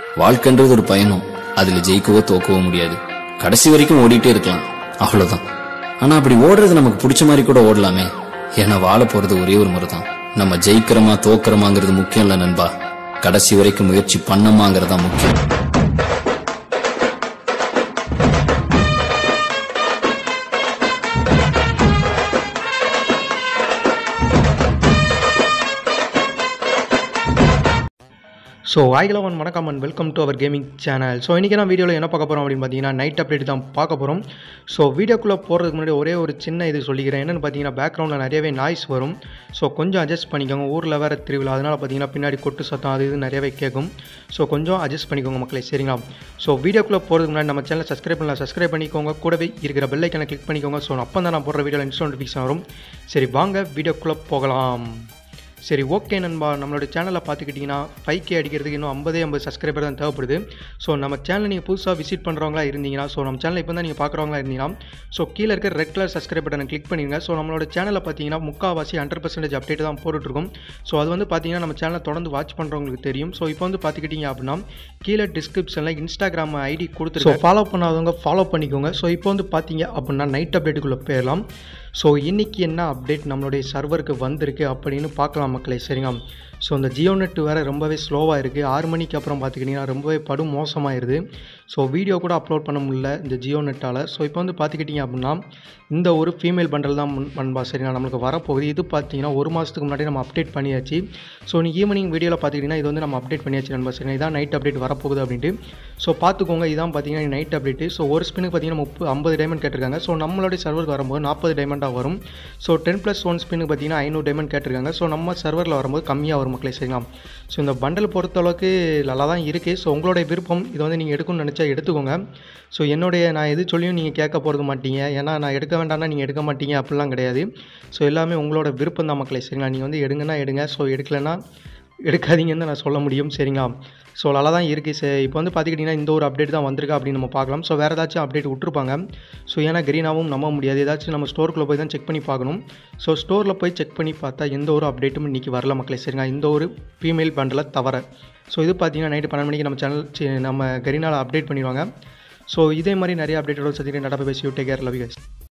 வாழ்க்கைன்றது ஒரு பயணம் அதுல ஜெயிக்கவோ தோக்கவோ முடியாது கடைசி வரைக்கும் ஓடிட்டே இருக்கலாம் அவ்வளவுதான் ஆனா அப்படி ஓடுறது நமக்கு பிடிச்ச மாதிரி கூட ஓடலாமே ஏன்னா வாழ போறது ஒரே ஒரு முறை தான் நம்ம ஜெயிக்கிறோமா தோக்குறோமாங்கிறது முக்கியம் இல்ல நண்பா கடைசி வரைக்கும் முயற்சி பண்ணமாங்கிறதா முக்கியம் ஸோ ஆய்கலவன் வணக்கம் and welcome to our gaming channel so இன்றைக்கி நான் வீடியோவில் என்ன பார்க்க போகிறோம் அப்படின்னு பார்த்தீங்கன்னா நைட் அப்டேட் தான் பார்க்க போகிறோம் ஸோ வீடியோக்குள்ளே போகிறதுக்கு முன்னாடி ஒரே ஒரு சின்ன இது சொல்லிக்கிறேன் என்னென்னு பார்த்தீங்கன்னா பேக்ரவுண்டில் நிறையவே நாய்ஸ் வரும் ஸோ கொஞ்சம் அட்ஜஸ்ட் பண்ணிக்கோங்க ஊரில் வேறு திருவிழா அதனால் பார்த்தீங்கன்னா பின்னாடி கொட்டு சத்தம் அது இது நிறையவே கேட்கும் ஸோ கொஞ்சம் அட்ஜஸ்ட் பண்ணிக்கோங்க மக்களே சரிங்களா ஸோ வீடியோக்குள்ளே போகிறதுக்கு முன்னாடி நம்ம சேனலை சப்ஸ்கிரைப் பண்ணலாம் சப்ஸ்கிரைப் பண்ணிக்கோங்க கூடவே இருக்கிற பெல் ஐக்கனை கிளிக் பண்ணிக்கோங்க ஸோ அப்போ தான் நான் போடுற வீடியோவில் இன்ஸ்ட் நோட்டிஃபிகேஷன் வரும் சரி வாங்க வீடியோக்குள்ளே போகலாம் சரி ஓகே நண்பா நம்மளோட சேனலை பார்த்துக்கிட்டிங்கன்னா ஃபைவ் கே அடிக்கிறதுக்கு இன்னும் ஐம்பதே ஐம்பது சப்ஸ்கிரைபர் தான் தேவைப்படுது ஸோ நம்ம சேனலை நீங்கள் புதுசாக விசிட் பண்ணுறவங்களா இருந்தீங்கன்னா ஸோ நம்ம சேனலை இப்போ தான் நீங்கள் பார்க்குறவங்களா இருந்தீங்கன்னா ஸோ கீழே இருக்க ரெட் கலர் சப்ஸ்கிரைப் பட்டனை கிளிக் பண்ணிடுங்க ஸோ நம்மளோட சேனலை பார்த்தீங்கன்னா முக்கால்வாசி ஹண்ட்ரட் பர்சன்டேஜ் அப்டேட் தான் போட்டுட்ருக்கோம் ஸோ அது வந்து பார்த்தீங்கன்னா நம்ம சேனலை தொடர்ந்து வாட்ச் பண்ணுறவங்களுக்கு தெரியும் ஸோ இப்போ வந்து பார்த்துக்கிட்டிங்க அப்படின்னா கீழே டிஸ்கிரிப்ஷனில் இன்ஸ்டாகிராம் ஐடி கொடுத்துருக்கோம் ஃபாலோ பண்ணாதவங்க ஃபாலோ பண்ணிக்கோங்க ஸோ இப்போ வந்து பார்த்தீங்க அப்படின்னா நைட் அப்டேட்டுக்குள்ளே போயிடலாம் ஸோ இன்றைக்கி என்ன அப்டேட் நம்மளுடைய சர்வருக்கு வந்திருக்கு அப்படின்னு பார்க்கலாம் மக்களே சரிங்களா ஸோ இந்த ஜியோ நெட் வேறு ரொம்பவே ஸ்லோவாக இருக்குது ஆறு மணிக்கு அப்புறம் பார்த்துக்கிட்டிங்கன்னா ரொம்பவே படும் மோசமாயிருது ஸோ வீடியோ கூட அப்லோட் பண்ண முடியல இந்த ஜியோ நெட்டால் ஸோ இப்போ வந்து பார்த்துக்கிட்டிங்க அப்படின்னா இந்த ஒரு ஃபீமேல் பண்டல் தான் முன் பண்பா சரிங்களா நம்மளுக்கு வரப்போகுது இது பார்த்தீங்கன்னா ஒரு மாதத்துக்கு முன்னாடி நம்ம அப்டேட் பண்ணியாச்சு ஸோ நீ ஈவினிங் வீடியோவில் பார்த்துக்கிட்டிங்கன்னா இது வந்து நம்ம அப்டேட் பண்ணியாச்சு நண்பா சரிங்களா இதான் நைட் அப்டேட் வரப்போகுது அப்படின்ட்டு ஸோ பார்த்துக்கோங்க இதான் பார்த்தீங்கன்னா நைட் அப்டேட்டு ஸோ ஒரு ஸ்பின்னுக்கு பார்த்தீங்கன்னா முப்பது ஐம்பது டைமண்ட் கேட்டிருக்காங்க ஸோ நம்மளுடைய சர்வருக்கு வரும்போது நாற்பது டைமண்டாக வரும் ஸோ டென் ப்ளஸ் ஒன் ஸ்பின்னுக்கு பார்த்தீங்கன்னா ஐநூறு டைமண்ட் கேட்டிருக்காங்க ஸோ நம்ம சர்வரில் வரும்போது கம்மியாக வரும் மக்களே சரிங்களா ஸோ இந்த பண்டல் பொறுத்தளவுக்கு நல்லா தான் இருக்குது ஸோ உங்களுடைய விருப்பம் இதை வந்து நீங்கள் எடுக்கணும்னு நினச்சா எடுத்துக்கோங்க ஸோ என்னுடைய நான் எது சொல்லியும் நீங்கள் கேட்க போகிறது மாட்டீங்க ஏன்னா நான் எடுக்க வேண்டாம்னா நீங்கள் எடுக்க மாட்டீங்க அப்படிலாம் கிடையாது ஸோ எல்லாமே உங்களோட விருப்பம் தான் மக்களே சரிங்களா நீங்கள் வந்து எடுங்கன்னா எடுங்க ஸோ எடுக்கலைன்னா எடுக்காதீங்கன்னு நான் சொல்ல முடியும் சரிங்களா ஸோ நல்லா தான் இருக்குது சே இப்போ வந்து பார்த்துக்கிட்டிங்கன்னா இந்த ஒரு அப்டேட் தான் வந்திருக்கா அப்படின்னு நம்ம பார்க்கலாம் ஸோ வேறு ஏதாச்சும் அப்டேட் விட்ருப்பாங்க ஸோ ஏன்னா க்ரீனாகவும் நம்ப முடியாது ஏதாச்சும் நம்ம ஸ்டோருக்குள்ளே போய் தான் செக் பண்ணி பார்க்கணும் ஸோ ஸ்டோரில் போய் செக் பண்ணி பார்த்தா எந்த ஒரு அப்டேட்டும் இன்றைக்கி வரல மக்களே சரிங்களா இந்த ஒரு ஃபீமேல் பண்டலை தவிர ஸோ இது பார்த்தீங்கன்னா நைட்டு பன்னெண்டு மணிக்கு நம்ம சேனல் நம்ம கரீனாவில் அப்டேட் பண்ணிடுவாங்க ஸோ இதே மாதிரி நிறைய அப்டேட்டோட சந்திக்கிறேன் நடப்பை பேசி take care love you guys